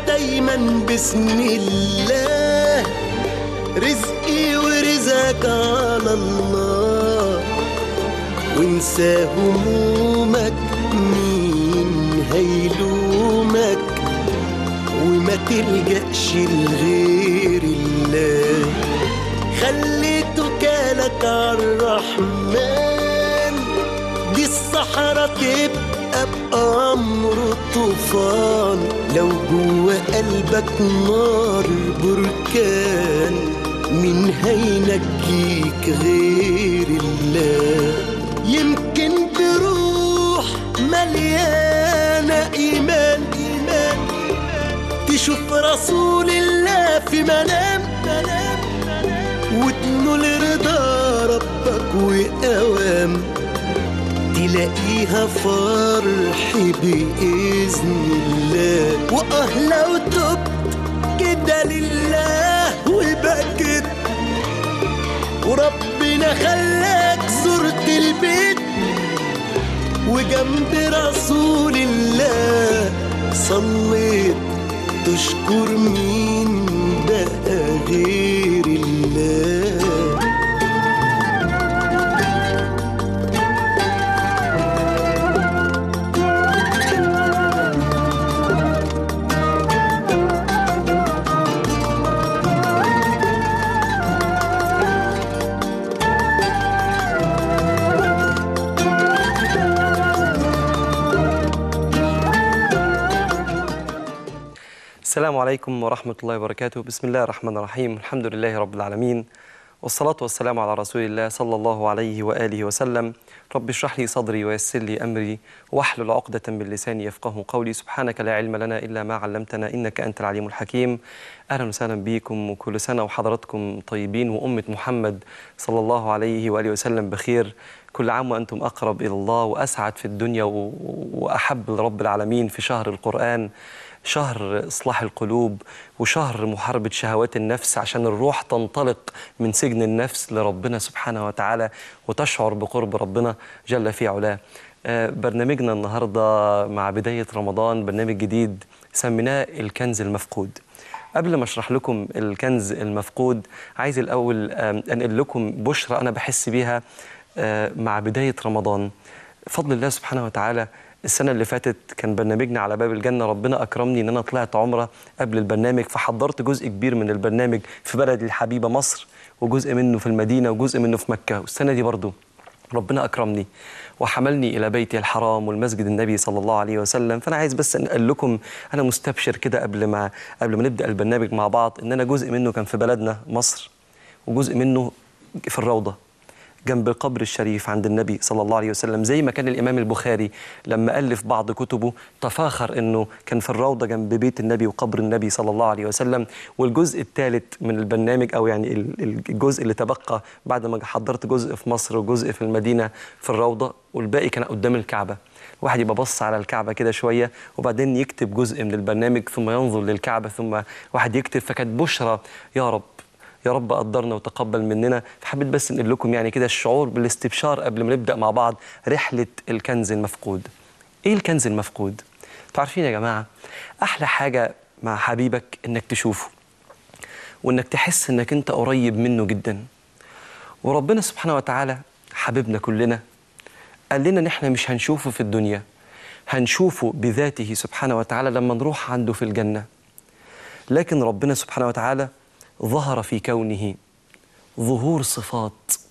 دايما بسم الله رزقي ورزقك على الله وانسى همومك مين هيلومك وما تلجأش لغير الله خلي توكالك عالرحمن دي الصحراء تبقى بأمر طوفان لو جوا قلبك نار بركان مين هينجيك غير الله يمكن بروح مليانة إيمان إيمان تشوف رسول الله في منام منام وتنول رضا ربك وأوام تلاقيها فرح بإذن الله وآه لو تبت كده لله وبكت وربنا خلاك زرت البيت وجنب رسول الله صليت تشكر مين بقى غير الله السلام عليكم ورحمة الله وبركاته بسم الله الرحمن الرحيم الحمد لله رب العالمين والصلاة والسلام على رسول الله صلى الله عليه وآله وسلم رب اشرح لي صدري ويسر لي أمري واحلل عقدة من لساني يفقه قولي سبحانك لا علم لنا إلا ما علمتنا إنك أنت العليم الحكيم أهلا وسهلا بيكم وكل سنة وحضراتكم طيبين وأمة محمد صلى الله عليه وآله وسلم بخير كل عام وأنتم أقرب إلى الله وأسعد في الدنيا و- وأحب لرب العالمين في شهر القرآن شهر إصلاح القلوب وشهر محاربة شهوات النفس عشان الروح تنطلق من سجن النفس لربنا سبحانه وتعالى وتشعر بقرب ربنا جل في علاه آه، برنامجنا النهاردة مع بداية رمضان برنامج جديد سميناه الكنز المفقود قبل ما اشرح لكم الكنز المفقود عايز الاول آم، انقل لكم بشرى انا بحس بيها آه، مع بدايه رمضان فضل الله سبحانه وتعالى السنه اللي فاتت كان برنامجنا على باب الجنه ربنا اكرمني ان انا طلعت عمره قبل البرنامج فحضرت جزء كبير من البرنامج في بلدي الحبيبه مصر وجزء منه في المدينه وجزء منه في مكه والسنه دي برضو ربنا اكرمني وحملني الى بيتي الحرام والمسجد النبي صلى الله عليه وسلم فانا عايز بس انقل لكم انا مستبشر كده قبل ما قبل ما نبدا البرنامج مع بعض ان انا جزء منه كان في بلدنا مصر وجزء منه في الروضه جنب القبر الشريف عند النبي صلى الله عليه وسلم زي ما كان الإمام البخاري لما ألف بعض كتبه تفاخر أنه كان في الروضة جنب بيت النبي وقبر النبي صلى الله عليه وسلم والجزء الثالث من البرنامج أو يعني ال- ال- الجزء اللي تبقى بعد ما حضرت جزء في مصر وجزء في المدينة في الروضة والباقي كان قدام الكعبة واحد يبقى بص على الكعبة كده شوية وبعدين يكتب جزء من البرنامج ثم ينظر للكعبة ثم واحد يكتب فكانت بشرى يا رب يا رب قدرنا وتقبل مننا فحبيت بس نقول لكم يعني كده الشعور بالاستبشار قبل ما نبدا مع بعض رحله الكنز المفقود ايه الكنز المفقود تعرفين يا جماعه احلى حاجه مع حبيبك انك تشوفه وانك تحس انك انت قريب منه جدا وربنا سبحانه وتعالى حبيبنا كلنا قال لنا ان احنا مش هنشوفه في الدنيا هنشوفه بذاته سبحانه وتعالى لما نروح عنده في الجنه لكن ربنا سبحانه وتعالى ظهر في كونه ظهور صفات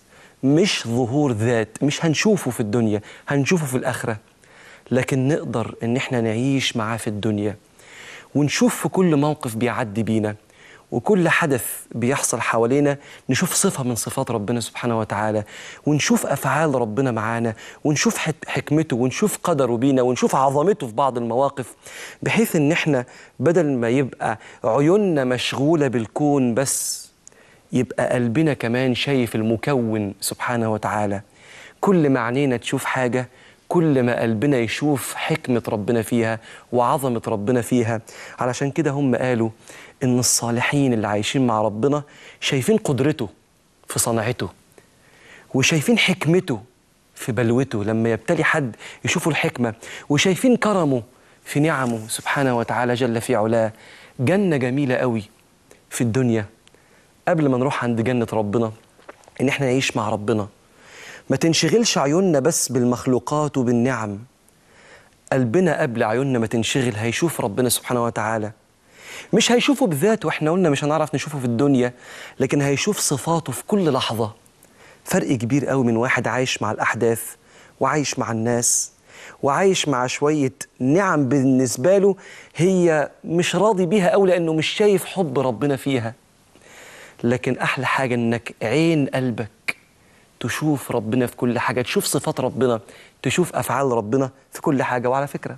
مش ظهور ذات مش هنشوفه في الدنيا هنشوفه في الآخرة لكن نقدر ان احنا نعيش معاه في الدنيا ونشوف في كل موقف بيعدي بينا وكل حدث بيحصل حوالينا نشوف صفة من صفات ربنا سبحانه وتعالى ونشوف أفعال ربنا معانا ونشوف حك- حكمته ونشوف قدره بينا ونشوف عظمته في بعض المواقف بحيث إن إحنا بدل ما يبقى عيوننا مشغولة بالكون بس يبقى قلبنا كمان شايف المكون سبحانه وتعالى كل ما عينينا تشوف حاجة كل ما قلبنا يشوف حكمة ربنا فيها وعظمة ربنا فيها علشان كده هم قالوا إن الصالحين اللي عايشين مع ربنا شايفين قدرته في صنعته وشايفين حكمته في بلوته لما يبتلي حد يشوفوا الحكمة وشايفين كرمه في نعمه سبحانه وتعالى جل في علاه جنة جميلة قوي في الدنيا قبل ما نروح عند جنة ربنا إن إحنا نعيش مع ربنا ما تنشغلش عيوننا بس بالمخلوقات وبالنعم قلبنا قبل عيوننا ما تنشغل هيشوف ربنا سبحانه وتعالى مش هيشوفه بذاته واحنا قلنا مش هنعرف نشوفه في الدنيا لكن هيشوف صفاته في كل لحظة فرق كبير قوي من واحد عايش مع الأحداث وعايش مع الناس وعايش مع شوية نعم بالنسبة له هي مش راضي بيها قوي لأنه مش شايف حب ربنا فيها لكن أحلى حاجة إنك عين قلبك تشوف ربنا في كل حاجة تشوف صفات ربنا تشوف أفعال ربنا في كل حاجة وعلى فكرة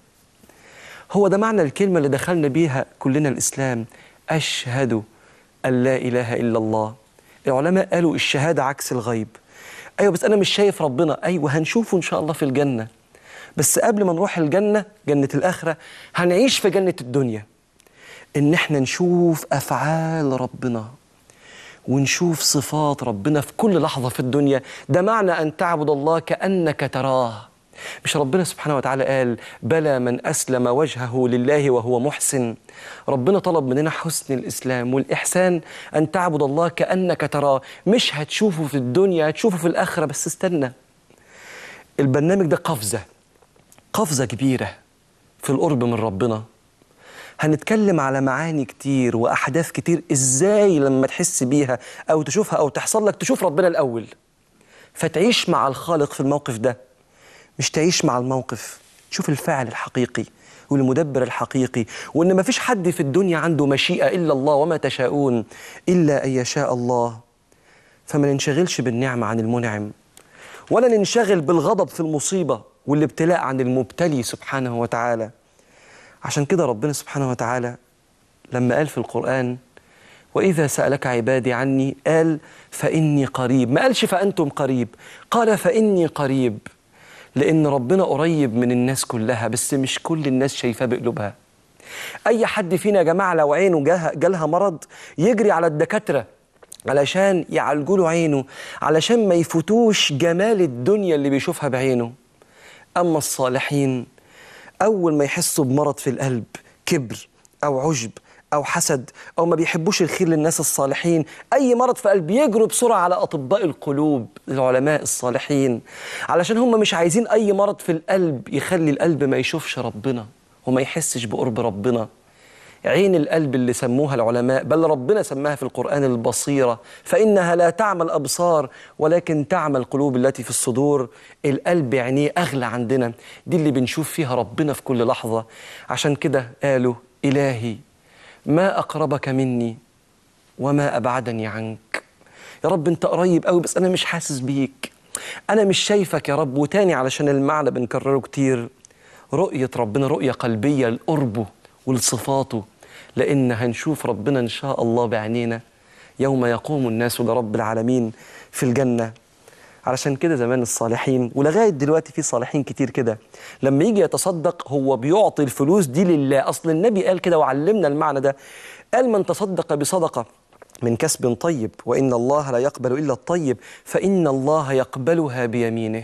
هو ده معنى الكلمة اللي دخلنا بيها كلنا الإسلام أشهد أن لا إله إلا الله العلماء قالوا الشهادة عكس الغيب أيوة بس أنا مش شايف ربنا أيوة هنشوفه إن شاء الله في الجنة بس قبل ما نروح الجنة جنة الآخرة هنعيش في جنة الدنيا إن إحنا نشوف أفعال ربنا ونشوف صفات ربنا في كل لحظة في الدنيا ده معنى أن تعبد الله كأنك تراه مش ربنا سبحانه وتعالى قال بلى من أسلم وجهه لله وهو محسن ربنا طلب مننا حسن الإسلام والإحسان أن تعبد الله كأنك تراه مش هتشوفه في الدنيا هتشوفه في الآخرة بس استنى البرنامج ده قفزة قفزة كبيرة في القرب من ربنا هنتكلم على معاني كتير وأحداث كتير إزاي لما تحس بيها أو تشوفها أو تحصل لك تشوف ربنا الأول فتعيش مع الخالق في الموقف ده مش تعيش مع الموقف تشوف الفاعل الحقيقي والمدبر الحقيقي وإن ما فيش حد في الدنيا عنده مشيئة إلا الله وما تشاءون إلا أن يشاء الله فما ننشغلش بالنعمة عن المنعم ولا ننشغل بالغضب في المصيبة والابتلاء عن المبتلي سبحانه وتعالى عشان كده ربنا سبحانه وتعالى لما قال في القرآن وإذا سألك عبادي عني قال فإني قريب ما قالش فأنتم قريب قال فإني قريب لأن ربنا قريب من الناس كلها بس مش كل الناس شايفاه بقلوبها أي حد فينا يا جماعة لو عينه جالها, جالها مرض يجري على الدكاترة علشان يعالجوا له عينه علشان ما يفوتوش جمال الدنيا اللي بيشوفها بعينه أما الصالحين أول ما يحسوا بمرض في القلب كبر أو عجب أو حسد أو ما بيحبوش الخير للناس الصالحين أي مرض في قلب يجروا بسرعة على أطباء القلوب العلماء الصالحين علشان هم مش عايزين أي مرض في القلب يخلي القلب ما يشوفش ربنا وما يحسش بقرب ربنا عين القلب اللي سموها العلماء بل ربنا سماها في القرآن البصيرة فإنها لا تعمى الأبصار ولكن تعمى القلوب التي في الصدور القلب عينيه أغلى عندنا دي اللي بنشوف فيها ربنا في كل لحظة عشان كده قالوا إلهي ما أقربك مني وما أبعدني عنك يا رب أنت قريب قوي بس أنا مش حاسس بيك أنا مش شايفك يا رب وتاني علشان المعنى بنكرره كتير رؤية ربنا رؤية قلبية لقربه ولصفاته لأن هنشوف ربنا إن شاء الله بعينينا يوم يقوم الناس لرب العالمين في الجنة علشان كده زمان الصالحين ولغاية دلوقتي في صالحين كتير كده لما يجي يتصدق هو بيعطي الفلوس دي لله أصل النبي قال كده وعلمنا المعنى ده قال من تصدق بصدقة من كسب طيب وإن الله لا يقبل إلا الطيب فإن الله يقبلها بيمينه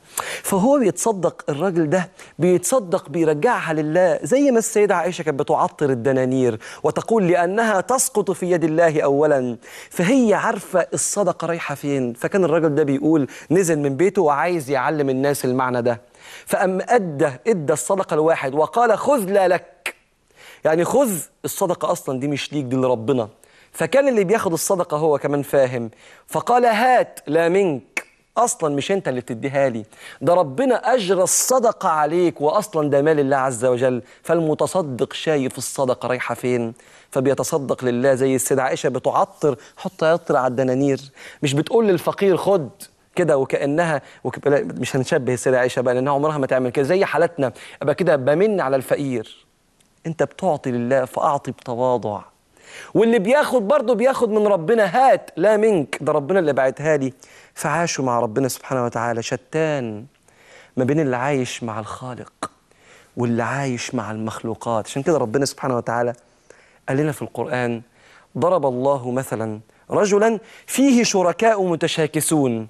فهو بيتصدق الراجل ده بيتصدق بيرجعها لله زي ما السيدة عائشة كانت بتعطر الدنانير وتقول لأنها تسقط في يد الله أولا فهي عارفة الصدقة رايحة فين فكان الراجل ده بيقول نزل من بيته وعايز يعلم الناس المعنى ده فأم أدى إدى الصدقة الواحد وقال خذ لا لك يعني خذ الصدقة أصلا دي مش ليك دي لربنا فكان اللي بياخد الصدقة هو كمان فاهم فقال هات لا منك اصلا مش انت اللي بتديها لي ده ربنا اجرى الصدقه عليك واصلا ده مال الله عز وجل فالمتصدق شايف الصدقه رايحه فين فبيتصدق لله زي السيدة عائشه بتعطر حط عطر على الدنانير مش بتقول للفقير خد كده وكانها وك... لا، مش هنشبه السيدة عائشه بقى لانها عمرها ما تعمل كده زي حالتنا ابقى كده بمن على الفقير انت بتعطي لله فاعطي بتواضع واللي بياخد برضه بياخد من ربنا هات لا منك ده ربنا اللي بعتها لي فعاشوا مع ربنا سبحانه وتعالى شتان ما بين اللي عايش مع الخالق واللي عايش مع المخلوقات عشان كده ربنا سبحانه وتعالى قال لنا في القرآن ضرب الله مثلا رجلا فيه شركاء متشاكسون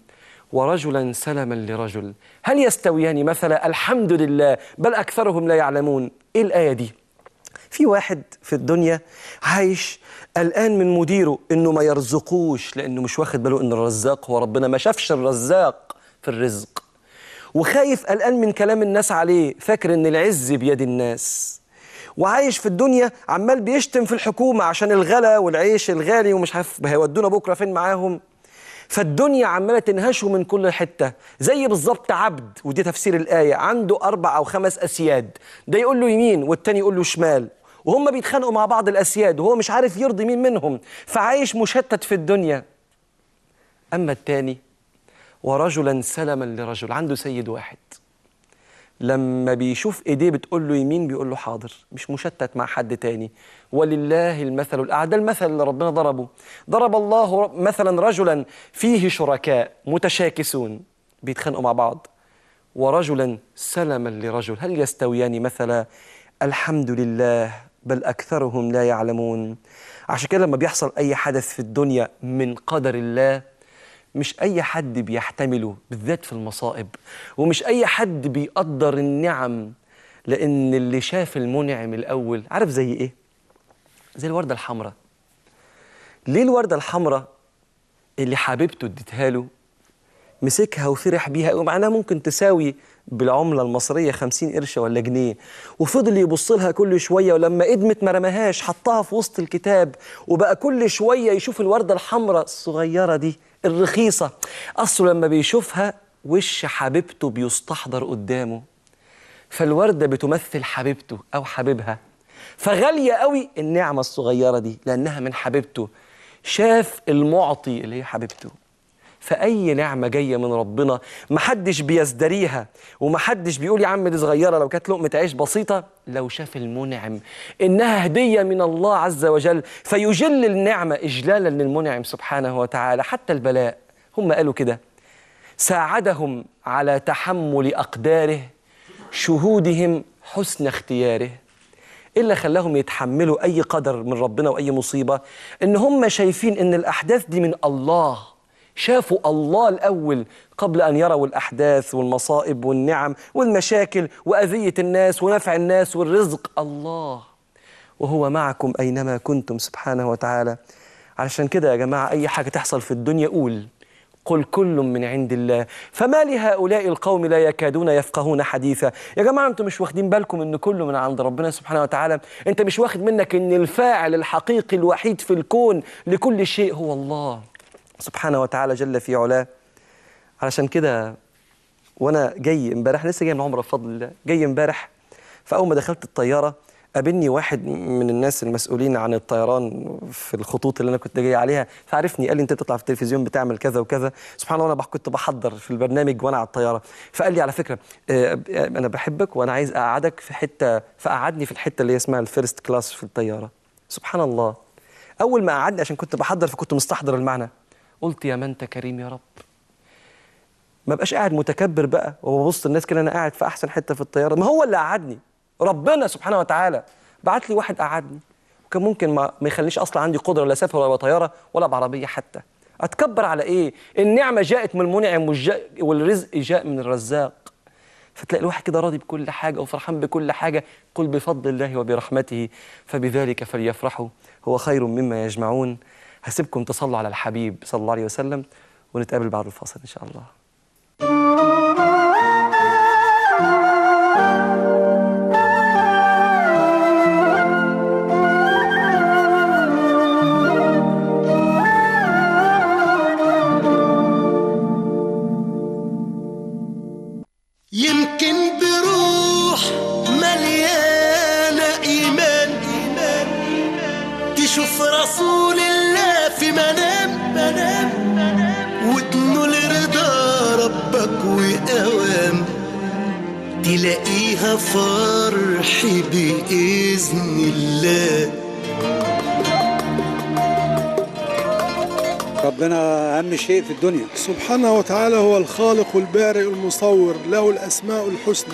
ورجلا سلما لرجل هل يستويان مثلا الحمد لله بل أكثرهم لا يعلمون إيه الآية دي في واحد في الدنيا عايش قلقان من مديره انه ما يرزقوش لانه مش واخد باله ان الرزاق هو ربنا ما شافش الرزاق في الرزق وخايف قلقان من كلام الناس عليه فاكر ان العز بيد الناس وعايش في الدنيا عمال بيشتم في الحكومة عشان الغلا والعيش الغالي ومش عارف هيودونا بكرة فين معاهم فالدنيا عمالة تنهشه من كل حتة زي بالظبط عبد ودي تفسير الآية عنده أربع أو خمس أسياد ده يقول له يمين والتاني يقول له شمال وهم بيتخانقوا مع بعض الأسياد وهو مش عارف يرضي مين منهم فعايش مشتت في الدنيا أما التاني ورجلا سلما لرجل عنده سيد واحد لما بيشوف ايديه بتقول له يمين بيقول له حاضر مش مشتت مع حد تاني ولله المثل الاعلى ده المثل اللي ربنا ضربه ضرب الله مثلا رجلا فيه شركاء متشاكسون بيتخانقوا مع بعض ورجلا سلما لرجل هل يستويان مثلا الحمد لله بل اكثرهم لا يعلمون عشان كده لما بيحصل اي حدث في الدنيا من قدر الله مش أي حد بيحتمله بالذات في المصائب ومش أي حد بيقدر النعم لأن اللي شاف المنعم الأول عارف زي إيه؟ زي الوردة الحمراء ليه الوردة الحمراء اللي حبيبته اديتها له مسكها وفرح بيها ومعناها ممكن تساوي بالعملة المصرية خمسين قرش ولا جنيه وفضل يبص لها كل شوية ولما قدمت ما رماهاش حطها في وسط الكتاب وبقى كل شوية يشوف الوردة الحمراء الصغيرة دي الرخيصة أصله لما بيشوفها وش حبيبته بيستحضر قدامه فالوردة بتمثل حبيبته أو حبيبها فغالية قوي النعمة الصغيرة دي لأنها من حبيبته شاف المعطي اللي هي حبيبته فأي نعمة جاية من ربنا محدش بيزدريها ومحدش بيقول يا عم دي صغيرة لو كانت لقمة عيش بسيطة لو شاف المنعم إنها هدية من الله عز وجل فيجل النعمة إجلالا للمنعم سبحانه وتعالى حتى البلاء هم قالوا كده ساعدهم على تحمل أقداره شهودهم حسن اختياره إلا خلاهم يتحملوا أي قدر من ربنا وأي مصيبة إن هم شايفين إن الأحداث دي من الله شافوا الله الأول قبل أن يروا الأحداث والمصائب والنعم والمشاكل وأذية الناس ونفع الناس والرزق الله وهو معكم أينما كنتم سبحانه وتعالى علشان كده يا جماعة أي حاجة تحصل في الدنيا قول قل كل من عند الله فما لهؤلاء القوم لا يكادون يفقهون حديثا يا جماعة أنتم مش واخدين بالكم أن كله من عند ربنا سبحانه وتعالى أنت مش واخد منك أن الفاعل الحقيقي الوحيد في الكون لكل شيء هو الله سبحانه وتعالى جل في علاه علشان كده وانا جاي امبارح لسه جاي من عمره بفضل الله جاي امبارح فاول ما دخلت الطياره قابلني واحد من الناس المسؤولين عن الطيران في الخطوط اللي انا كنت جاي عليها فعرفني قال لي انت بتطلع في التلفزيون بتعمل كذا وكذا سبحان الله انا كنت بحضر في البرنامج وانا على الطياره فقال لي على فكره آه، انا بحبك وانا عايز اقعدك في حته فقعدني في الحته اللي هي اسمها الفيرست كلاس في الطياره سبحان الله اول ما قعدني عشان كنت بحضر فكنت مستحضر المعنى قلت يا من انت كريم يا رب ما بقاش قاعد متكبر بقى وببص الناس كده انا قاعد في احسن حته في الطياره ما هو اللي قعدني ربنا سبحانه وتعالى بعت لي واحد قعدني وكان ممكن ما, ما يخليش اصلا عندي قدره لا اسافر ولا بطياره ولا بعربيه حتى اتكبر على ايه النعمه جاءت من المنعم والج- والرزق جاء من الرزاق فتلاقي الواحد كده راضي بكل حاجه وفرحان بكل حاجه قل بفضل الله وبرحمته فبذلك فليفرحوا هو خير مما يجمعون هسيبكم تصلوا على الحبيب صلى الله عليه وسلم ونتقابل بعد الفاصل ان شاء الله يمكن بروح مليانة إيمان تشوف رسول الله في منام منام وتنول رضا ربك وأوام تلاقيها فرح بإذن الله ربنا أهم شيء في الدنيا سبحانه وتعالى هو الخالق البارئ المصور له الأسماء الحسنى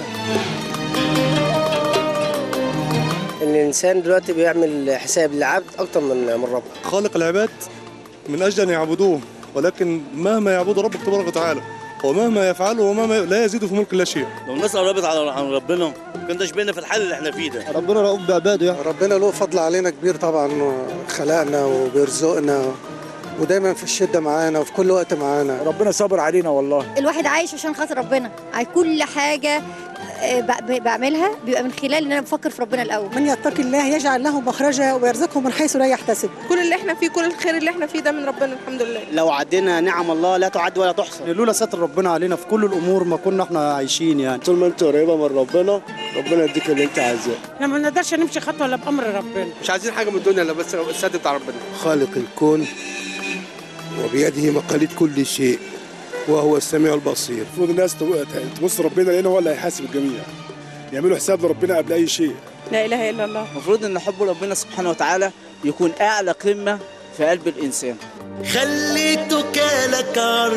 ان الانسان دلوقتي بيعمل حساب للعبد اكتر من من ربه خالق العباد من اجل ان يعبدوه ولكن مهما يعبدوا ربك تبارك وتعالى ومهما يفعله ومهما لا يزيد في ملك الله شيء لو الناس قربت على عن ربنا كناش بينا في الحال اللي احنا فيه ده ربنا رؤوف بعباده يعني ربنا له فضل علينا كبير طبعا خلقنا وبيرزقنا ودايما في الشده معانا وفي كل وقت معانا ربنا صبر علينا والله الواحد عايش عشان خاطر ربنا على كل حاجة آه، ب- ب- بعملها بيبقى من خلال ان انا بفكر في ربنا الاول من يتقي الله يجعل له مخرجا ويرزقه من حيث لا يحتسب كل اللي احنا فيه كل الخير اللي احنا فيه ده من ربنا الحمد لله لو عدينا نعم الله لا تعد ولا تحصى لولا ستر ربنا علينا في كل الامور ما كنا احنا عايشين يعني طول ما انت قريبه من ربنا ربنا يديك اللي انت عايزاه احنا ما نقدرش نمشي خطوه الا بامر ربنا مش عايزين حاجه من الدنيا الا بس السد بتاع ربنا خالق الكون وبيده مقاليد كل شيء وهو السميع البصير المفروض الناس تو- تبص ربنا لان هو اللي هيحاسب الجميع يعملوا حساب لربنا قبل اي شيء لا اله الا الله المفروض ان حب ربنا سبحانه وتعالى يكون اعلى قمه في قلب الانسان خليتك لك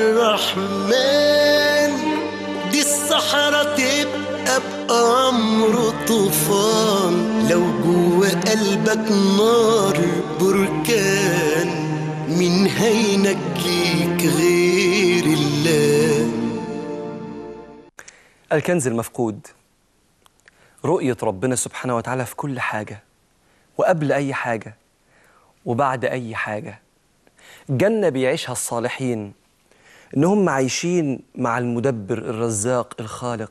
الرحمن دي الصحراء تبقى بأمر طوفان لو جوا قلبك نار بركان مين هينجيك غير الله الكنز المفقود رؤية ربنا سبحانه وتعالى في كل حاجة وقبل أي حاجة وبعد أي حاجة جنة بيعيشها الصالحين إن هم عايشين مع المدبر الرزاق الخالق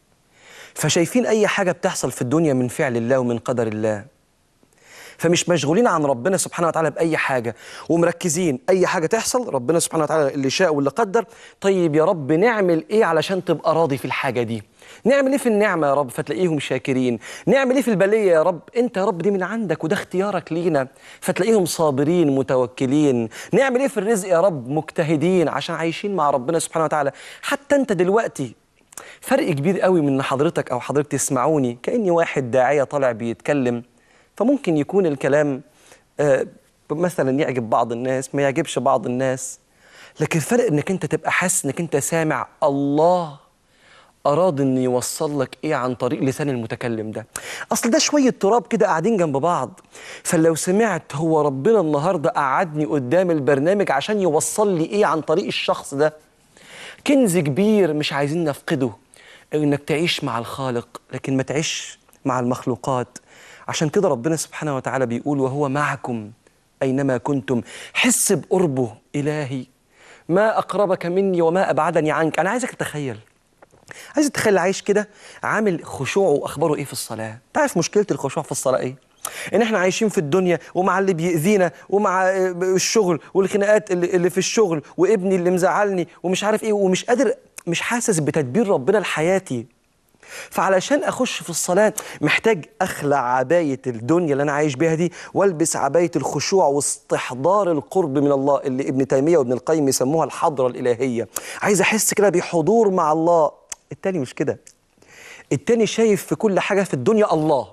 فشايفين أي حاجة بتحصل في الدنيا من فعل الله ومن قدر الله فمش مشغولين عن ربنا سبحانه وتعالى بأي حاجة ومركزين أي حاجة تحصل ربنا سبحانه وتعالى اللي شاء واللي قدر طيب يا رب نعمل إيه علشان تبقى راضي في الحاجة دي نعمل إيه في النعمة يا رب فتلاقيهم شاكرين نعمل إيه في البلية يا رب أنت يا رب دي من عندك وده اختيارك لينا فتلاقيهم صابرين متوكلين نعمل إيه في الرزق يا رب مجتهدين عشان عايشين مع ربنا سبحانه وتعالى حتى أنت دلوقتي فرق كبير قوي من إن حضرتك او حضرتك تسمعوني كاني واحد داعيه طالع بيتكلم فممكن يكون الكلام آه، مثلا يعجب بعض الناس ما يعجبش بعض الناس لكن الفرق انك انت تبقى حاسس انك انت سامع الله اراد ان يوصل لك ايه عن طريق لسان المتكلم ده اصل ده شويه تراب كده قاعدين جنب بعض فلو سمعت هو ربنا النهارده قعدني قدام البرنامج عشان يوصل لي ايه عن طريق الشخص ده كنز كبير مش عايزين نفقده انك تعيش مع الخالق لكن ما تعيش مع المخلوقات عشان كده ربنا سبحانه وتعالى بيقول وهو معكم اينما كنتم حس بقربه الهي ما اقربك مني وما ابعدني عنك انا عايزك تتخيل عايز تتخيل عايش كده عامل خشوعه واخباره ايه في الصلاه تعرف مشكله الخشوع في الصلاه ايه ان احنا عايشين في الدنيا ومع اللي بيأذينا ومع آه، الشغل والخناقات اللي, اللي في الشغل وابني اللي مزعلني ومش عارف ايه ومش قادر مش حاسس بتدبير ربنا لحياتي فعلشان اخش في الصلاه محتاج اخلع عبايه الدنيا اللي انا عايش بيها دي والبس عبايه الخشوع واستحضار القرب من الله اللي ابن تيميه وابن القيم يسموها الحضره الالهيه عايز احس كده بحضور مع الله التاني مش كده التاني شايف في كل حاجه في الدنيا الله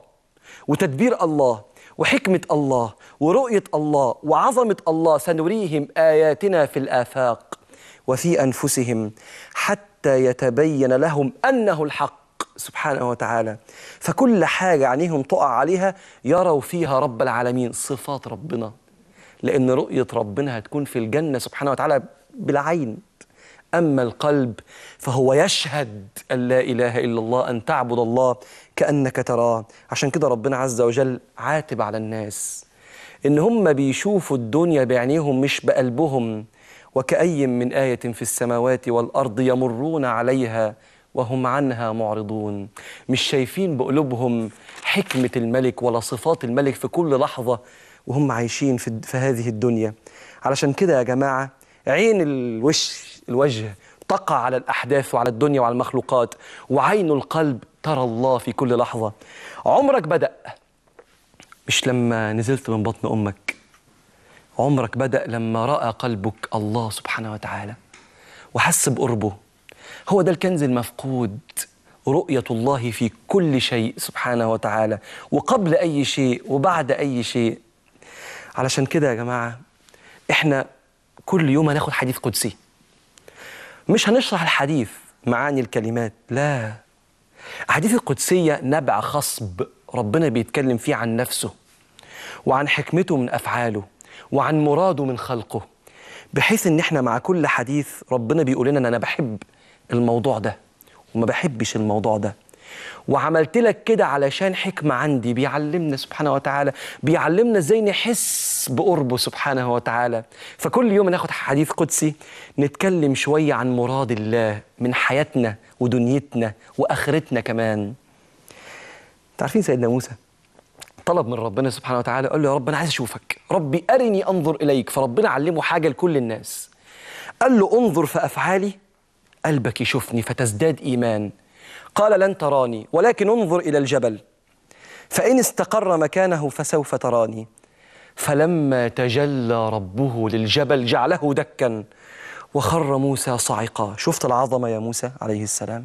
وتدبير الله وحكمه الله ورؤيه الله وعظمه الله سنريهم اياتنا في الافاق وفي انفسهم حتى يتبين لهم انه الحق سبحانه وتعالى فكل حاجه عينيهم تقع عليها يروا فيها رب العالمين صفات ربنا لان رؤيه ربنا هتكون في الجنه سبحانه وتعالى بالعين اما القلب فهو يشهد ان لا اله الا الله ان تعبد الله كانك تراه عشان كده ربنا عز وجل عاتب على الناس ان هم بيشوفوا الدنيا بعينيهم مش بقلبهم وكأي من آية في السماوات والأرض يمرون عليها وهم عنها معرضون مش شايفين بقلوبهم حكمة الملك ولا صفات الملك في كل لحظة وهم عايشين في, في هذه الدنيا علشان كده يا جماعة عين الوش الوجه تقع على الأحداث وعلى الدنيا وعلى المخلوقات وعين القلب ترى الله في كل لحظة عمرك بدأ مش لما نزلت من بطن أمك عمرك بدأ لما رأى قلبك الله سبحانه وتعالى وحس بقربه هو ده الكنز المفقود رؤية الله في كل شيء سبحانه وتعالى وقبل أي شيء وبعد أي شيء علشان كده يا جماعة إحنا كل يوم هناخد حديث قدسي مش هنشرح الحديث معاني الكلمات لا الحديث القدسية نبع خصب ربنا بيتكلم فيه عن نفسه وعن حكمته من أفعاله وعن مراده من خلقه بحيث ان احنا مع كل حديث ربنا بيقول لنا ان انا بحب الموضوع ده وما بحبش الموضوع ده وعملت لك كده علشان حكمة عندي بيعلمنا سبحانه وتعالى بيعلمنا ازاي نحس بقربه سبحانه وتعالى فكل يوم ناخد حديث قدسي نتكلم شوية عن مراد الله من حياتنا ودنيتنا وآخرتنا كمان تعرفين سيدنا موسى طلب من ربنا سبحانه وتعالى قال له يا رب انا عايز اشوفك ربي ارني انظر اليك فربنا علمه حاجه لكل الناس قال له انظر في افعالي قلبك يشوفني فتزداد ايمان قال لن تراني ولكن انظر الى الجبل فان استقر مكانه فسوف تراني فلما تجلى ربه للجبل جعله دكا وخر موسى صعقا شفت العظمه يا موسى عليه السلام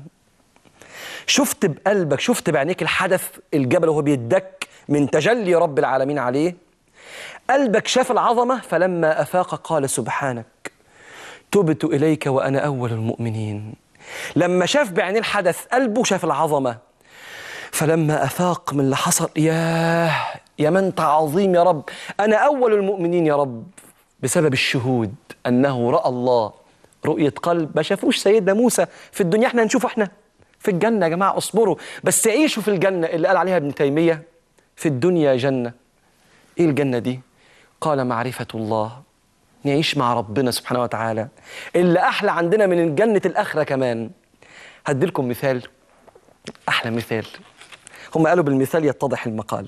شفت بقلبك شفت بعينيك الحدث الجبل وهو بيدك من تجلي رب العالمين عليه قلبك شاف العظمة فلما أفاق قال سبحانك تبت إليك وأنا أول المؤمنين لما شاف بعينيه الحدث قلبه شاف العظمة فلما أفاق من اللي حصل ياه يا من أنت عظيم يا رب أنا أول المؤمنين يا رب بسبب الشهود أنه رأى الله رؤية قلب ما شافوش سيدنا موسى في الدنيا احنا هنشوفه احنا في الجنة يا جماعة اصبروا بس عيشوا في الجنة اللي قال عليها ابن تيمية في الدنيا جنة ايه الجنة دي؟ قال معرفة الله نعيش مع ربنا سبحانه وتعالى اللي أحلى عندنا من جنة الآخرة كمان هديلكم مثال أحلى مثال هم قالوا بالمثال يتضح المقال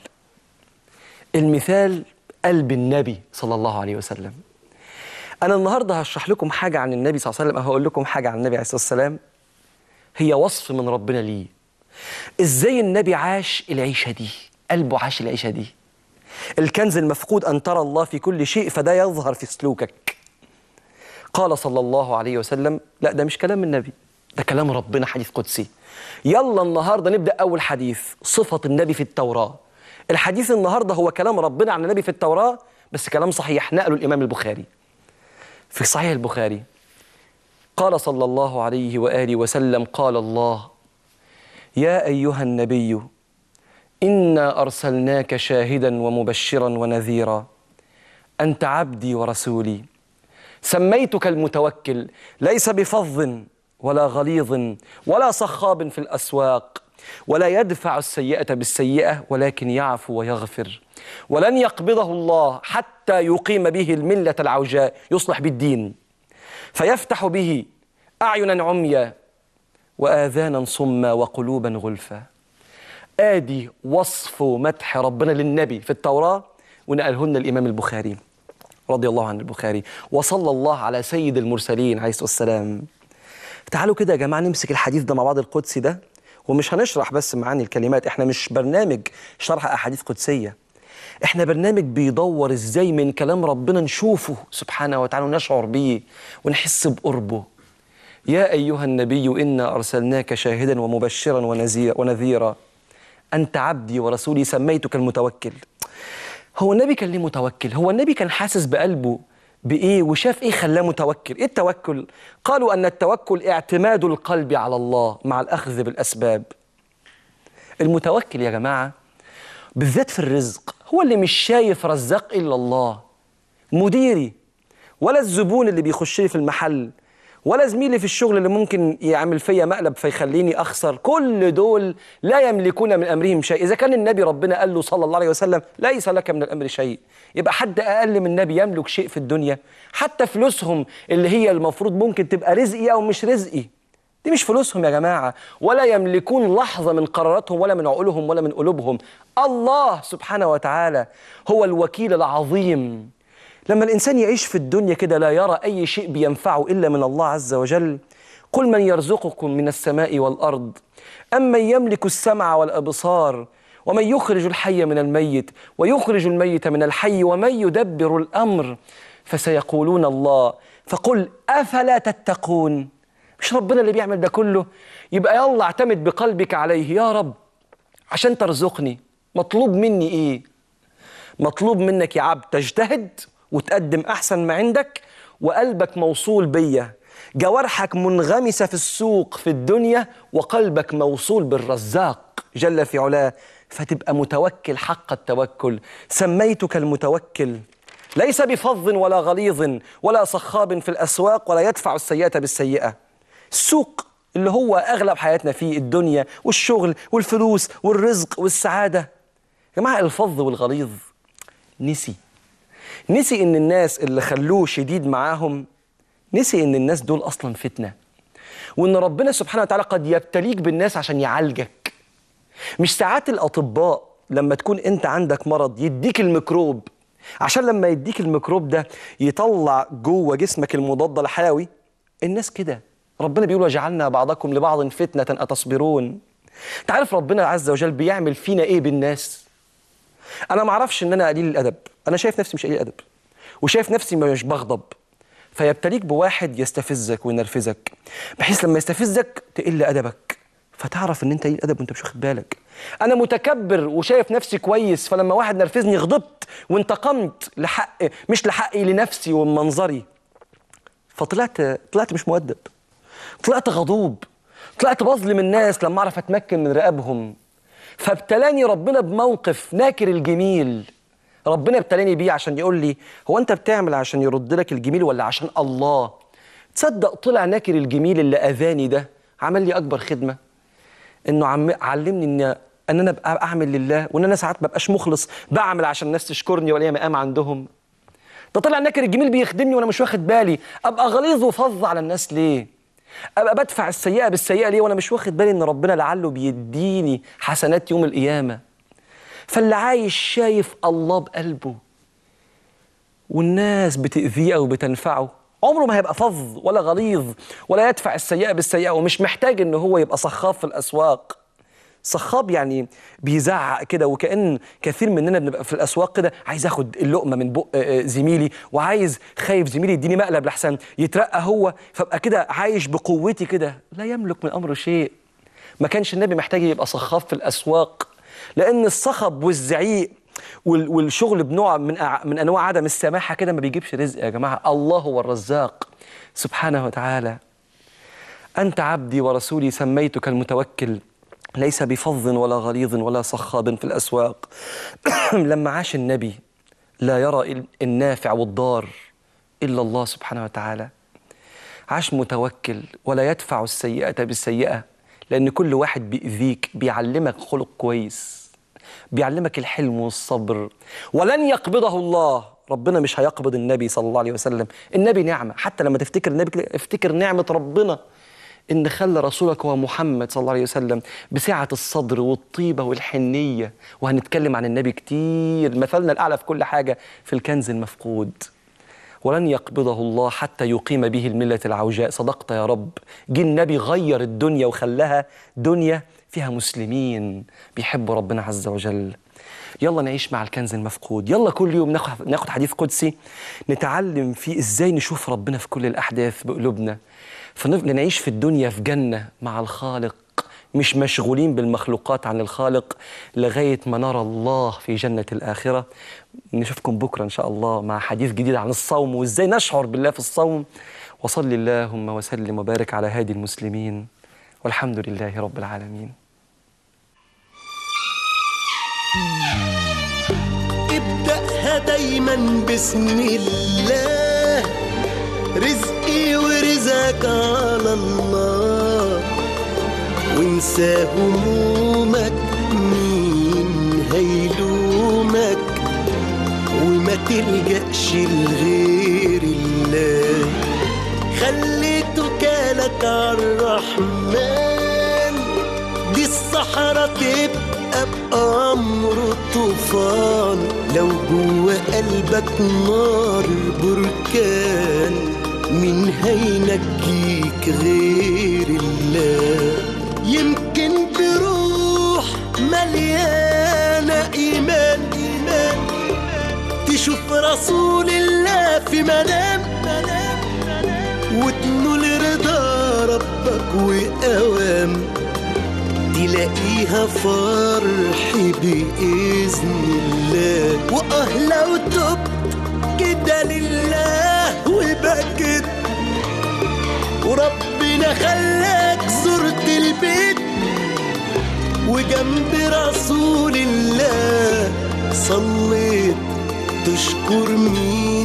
المثال قلب النبي صلى الله عليه وسلم أنا النهاردة هشرح لكم حاجة عن النبي صلى الله عليه وسلم أو هقول لكم حاجة عن النبي عليه الصلاة والسلام هي وصف من ربنا ليه ازاي النبي عاش العيشة دي قلبه عاش العيشة دي الكنز المفقود أن ترى الله في كل شيء فده يظهر في سلوكك قال صلى الله عليه وسلم لا ده مش كلام النبي ده كلام ربنا حديث قدسي يلا النهاردة نبدأ أول حديث صفة النبي في التوراة الحديث النهاردة هو كلام ربنا عن النبي في التوراة بس كلام صحيح نقله الإمام البخاري في صحيح البخاري قال صلى الله عليه واله وسلم قال الله يا ايها النبي انا ارسلناك شاهدا ومبشرا ونذيرا انت عبدي ورسولي سميتك المتوكل ليس بفظ ولا غليظ ولا صخاب في الاسواق ولا يدفع السيئه بالسيئه ولكن يعفو ويغفر ولن يقبضه الله حتى يقيم به المله العوجاء يصلح بالدين فيفتح به أعينا عميا وآذانا صما وقلوبا غلفا آدي وصف مدح ربنا للنبي في التوراة ونقله لنا الإمام البخاري رضي الله عن البخاري وصلى الله على سيد المرسلين عليه الصلاة والسلام تعالوا كده يا جماعة نمسك الحديث ده مع بعض القدسي ده ومش هنشرح بس معاني الكلمات احنا مش برنامج شرح أحاديث قدسية احنا برنامج بيدور ازاي من كلام ربنا نشوفه سبحانه وتعالى ونشعر بيه ونحس بقربه يا ايها النبي انا ارسلناك شاهدا ومبشرا ونذيرا ونذيرا انت عبدي ورسولي سميتك المتوكل هو النبي كان ليه متوكل هو النبي كان حاسس بقلبه بايه وشاف ايه خلاه متوكل ايه التوكل قالوا ان التوكل اعتماد القلب على الله مع الاخذ بالاسباب المتوكل يا جماعه بالذات في الرزق هو اللي مش شايف رزاق الا الله مديري ولا الزبون اللي بيخش لي في المحل ولا زميلي في الشغل اللي ممكن يعمل فيا مقلب فيخليني اخسر كل دول لا يملكون من امرهم شيء اذا كان النبي ربنا قال له صلى الله عليه وسلم ليس لك من الامر شيء يبقى حد اقل من النبي يملك شيء في الدنيا حتى فلوسهم اللي هي المفروض ممكن تبقى رزقي او مش رزقي دي مش فلوسهم يا جماعة ولا يملكون لحظة من قراراتهم ولا من عقولهم ولا من قلوبهم الله سبحانه وتعالى هو الوكيل العظيم لما الإنسان يعيش في الدنيا كده لا يرى أي شيء بينفعه إلا من الله عز وجل قل من يرزقكم من السماء والأرض أمن يملك السمع والأبصار ومن يخرج الحي من الميت ويخرج الميت من الحي ومن يدبر الأمر فسيقولون الله فقل أفلا تتقون مش ربنا اللي بيعمل ده كله يبقى يلا اعتمد بقلبك عليه يا رب عشان ترزقني مطلوب مني ايه مطلوب منك يا عبد تجتهد وتقدم احسن ما عندك وقلبك موصول بيا جوارحك منغمسه في السوق في الدنيا وقلبك موصول بالرزاق جل في علاه فتبقى متوكل حق التوكل سميتك المتوكل ليس بفظ ولا غليظ ولا صخاب في الاسواق ولا يدفع السيئه بالسيئه السوق اللي هو اغلب حياتنا فيه الدنيا والشغل والفلوس والرزق والسعاده يا جماعه الفظ والغليظ نسي نسي ان الناس اللي خلوه شديد معاهم نسي ان الناس دول اصلا فتنه وان ربنا سبحانه وتعالى قد يبتليك بالناس عشان يعالجك مش ساعات الاطباء لما تكون انت عندك مرض يديك الميكروب عشان لما يديك الميكروب ده يطلع جوه جسمك المضاد الحيوي الناس كده ربنا بيقول وجعلنا بعضكم لبعض فتنة أتصبرون تعرف ربنا عز وجل بيعمل فينا ايه بالناس انا ما اعرفش ان انا قليل الادب انا شايف نفسي مش قليل الادب وشايف نفسي مش بغضب فيبتليك بواحد يستفزك وينرفزك بحيث لما يستفزك تقل ادبك فتعرف ان انت قليل الادب وانت مش واخد بالك انا متكبر وشايف نفسي كويس فلما واحد نرفزني غضبت وانتقمت لحق مش لحقي لنفسي ومنظري فطلعت طلعت مش مؤدب طلعت غضوب طلعت بظلم الناس لما اعرف اتمكن من رقابهم فابتلاني ربنا بموقف ناكر الجميل ربنا ابتلاني بيه عشان يقول لي هو انت بتعمل عشان يرد لك الجميل ولا عشان الله تصدق طلع ناكر الجميل اللي اذاني ده عمل لي اكبر خدمه انه عم علمني ان ان انا ابقى اعمل لله وان انا ساعات ما ببقاش مخلص بعمل عشان الناس تشكرني ولا مقام عندهم ده طلع ناكر الجميل بيخدمني وانا مش واخد بالي ابقى غليظ وفظ على الناس ليه ابقى بدفع السيئه بالسيئه ليه وانا مش واخد بالي ان ربنا لعله بيديني حسنات يوم القيامه فاللي عايش شايف الله بقلبه والناس بتأذيه أو بتنفعه عمره ما هيبقى فظ ولا غليظ ولا يدفع السيئة بالسيئة ومش محتاج إن هو يبقى صخاب في الأسواق صخاب يعني بيزعق كده وكأن كثير مننا بنبقى في الأسواق كده عايز أخد اللقمة من بق آه، زميلي وعايز خايف زميلي يديني مقلب لحسن يترقى هو فابقى كده عايش بقوتي كده لا يملك من أمره شيء ما كانش النبي محتاج يبقى صخاب في الأسواق لأن الصخب والزعيق وال- والشغل بنوع من أع- من انواع عدم السماحه كده ما بيجيبش رزق يا جماعه الله هو الرزاق سبحانه وتعالى انت عبدي ورسولي سميتك المتوكل ليس بفظ ولا غليظ ولا صخاب في الاسواق لما عاش النبي لا يرى ال- النافع والضار الا الله سبحانه وتعالى عاش متوكل ولا يدفع السيئه بالسيئه لان كل واحد بيأذيك بيعلمك خلق كويس بيعلمك الحلم والصبر ولن يقبضه الله ربنا مش هيقبض النبي صلى الله عليه وسلم النبي نعمة حتى لما تفتكر النبي كده افتكر نعمة ربنا إن خلى رسولك هو محمد صلى الله عليه وسلم بسعة الصدر والطيبة والحنية وهنتكلم عن النبي كتير مثلنا الأعلى في كل حاجة في الكنز المفقود ولن يقبضه الله حتى يقيم به الملة العوجاء صدقت يا رب جه النبي غير الدنيا وخلاها دنيا فيها مسلمين بيحبوا ربنا عز وجل يلا نعيش مع الكنز المفقود يلا كل يوم ناخد ناخد حديث قدسي نتعلم فيه ازاي نشوف ربنا في كل الاحداث بقلوبنا فنعيش في الدنيا في جنة مع الخالق مش مشغولين بالمخلوقات عن الخالق لغاية ما نرى الله في جنة الآخرة نشوفكم بكرة إن شاء الله مع حديث جديد عن الصوم وإزاي نشعر بالله في الصوم وصل اللهم وسلم وبارك على هادي المسلمين والحمد لله رب العالمين ابدأها دايما بسم الله رزقي ورزقك على الله وانسى همومك مين هيلومك وما تلجأش لغير الله خلي توكالك عالرحمن دي الصحراء تبقى بأمره طوفان لو جوا قلبك نار بركان مين هينجيك غير الله يمكن بروح مليانة إيمان إيمان تشوف رسول الله في منام وتنول رضا ربك وأوام تلاقيها فرح بإذن الله وآه لو تبت كده لله وبكت وربنا خلاك زرت البيت وجنب رسول الله صليت تشكر مين